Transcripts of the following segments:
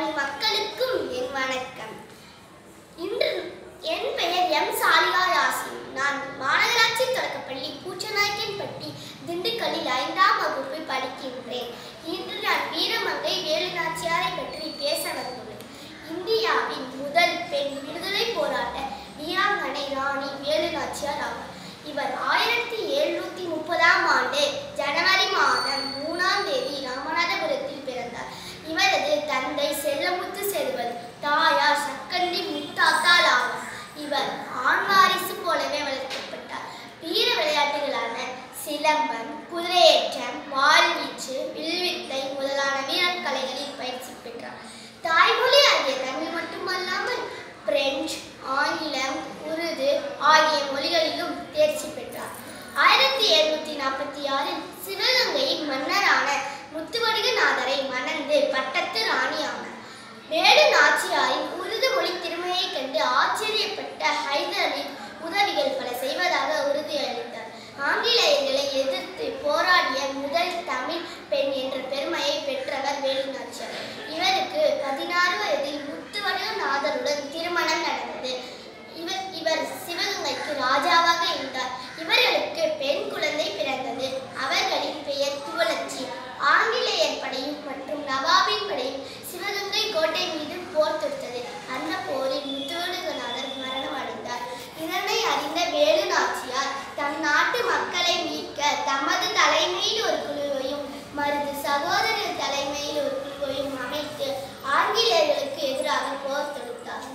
தமிழ் மக்களுக்கும் என் வணக்கம் இன்று என் பெயர் எம் சாலிகா யாசின் நான் மாநகராட்சி தொடக்கப்பள்ளி பூச்சநாயக்கன்பட்டி திண்டுக்கல்லில் ஐந்தாம் வகுப்பு படிக்கின்றேன் இன்று நான் வீரமங்கை வேலுநாச்சியாரை பற்றி பேச வந்துள்ளேன் இந்தியாவின் முதல் பெண் விடுதலை போராட்ட வீராங்கனை ராணி வேலுநாச்சியார் ஆவார் இவர் ஆயிரத்தி எழுநூத்தி முப்பதாம் ஆண்டு ஜனவரி மாதம் மூணாம் தேதி ராமநாதபுரத்தில் பிறந்தார் இவரது தந்தை செல்லமுத்து செல்வன் தாயார் சக்கந்தி முத்தாத்தாள் ஆவார் இவர் ஆண் வாரிசு போலவே வளர்க்கப்பட்டார் வீர விளையாட்டுகளான சிலம்பம் குதிரையேற்றம் வாள்வீச்சு வில்வித்தை முதலான வீரக்கலைகளில் பயிற்சி பெற்றார் தாய்மொழி ஆகிய தமிழ் மட்டுமல்லாமல் பிரெஞ்சு ஆங்கிலம் உருது ஆகிய மொழிகளிலும் தேர்ச்சி பெற்றார் ஆயிரத்தி எழுநூத்தி நாற்பத்தி ஆறில் சிவகங்கையின் மன்னரான முத்துவடிகநாதரை மணந்து பட்டத்து ராணி ஆனார் வேடு நாச்சியாரின் உருது மொழி திறமையை கண்டு ஆச்சரியப்பட்ட ஹைதர் அலி உதவிகள் பல செய்வதாக உறுதியளித்தார் ஆங்கிலேயர்களை எதிர்த்து போராடிய முதல் தமிழ் பெண் என்ற பெருமையை பெற்றவர் வேலு நாச்சியார் இவருக்கு பதினாறு வயதில் முத்துவடிகநாதருடன் திருமணம் நடந்தது இவர் இவர் சிவகங்கைக்கு ராஜாவாக இருந்தார் இவர்களுக்கு பெண் குழந்தை பிறந்தது அவர்களின் பெயர் குவலச்சி ஆங்கிலேயர் படையும் மற்றும் நவாபின் படையும் சிவகங்கை கோட்டை மீது போர் தொடுத்தது அந்த போரில் முத்துவடுகநாதர் மரணம் அடைந்தார் இதனை அறிந்த வேலு நாச்சியார் தம் நாட்டு மக்களை மீட்க தமது தலைமையில் ஒரு குழுவையும் மருது சகோதரர் தலைமையில் ஒரு குழுவையும் அமைத்து ஆங்கிலேயர்களுக்கு எதிராக போர் தொடுத்தார்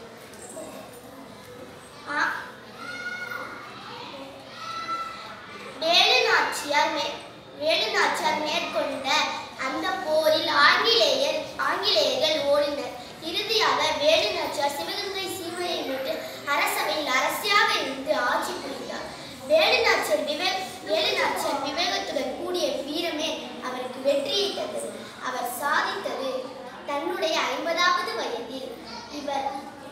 ஆ- வேலு நாச்சியார் மே வேலு நாச்சியார் மேற்கொண்ட அந்த போரில் ஆங்கிலேயர் ஆங்கிலேயர்கள் ஓடினர் இறுதியாக வேலு நாச்சியார் சிவகங்கை சீமையை மீட்டு அரசவையில் அரசியாக இருந்து ஆட்சி புரிந்தார் வேலு நாச்சியார் விவே வேலு நாச்சியார் விவேகத்துடன் கூடிய வீரமே அவருக்கு வெற்றியை தந்தது அவர் சாதித்தது தன்னுடைய ஐம்பதாவது வயதில் இவர்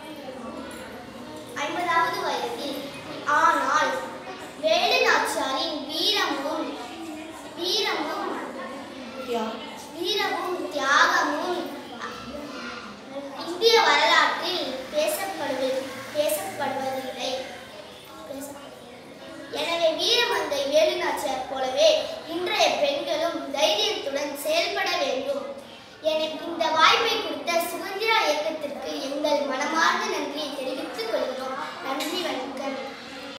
ஐம்பதாவது வயதில் ஆனால் வேலு நாச்சியாரின் வீரமும் வீரமும் வீரமும் தியாகமும் இந்திய வரலாற்றில் பேசப்படுவது பேசப்படுவதில்லை பேசப்படுவதில்லை. எனவே வீரமங்கை வேலு நாச்சியார் போலவே இன்றைய பெண்களும் தைரியத்துடன் செயல்பட வேண்டும் எனக்கு இந்த வாய்ப்பை கொடுத்த சுதந்திர இயக்கத்திற்கு எங்கள் மனமார்ந்த நன்றியை தெரிவித்துக் கொள்கிறோம் நன்றி வணக்கம்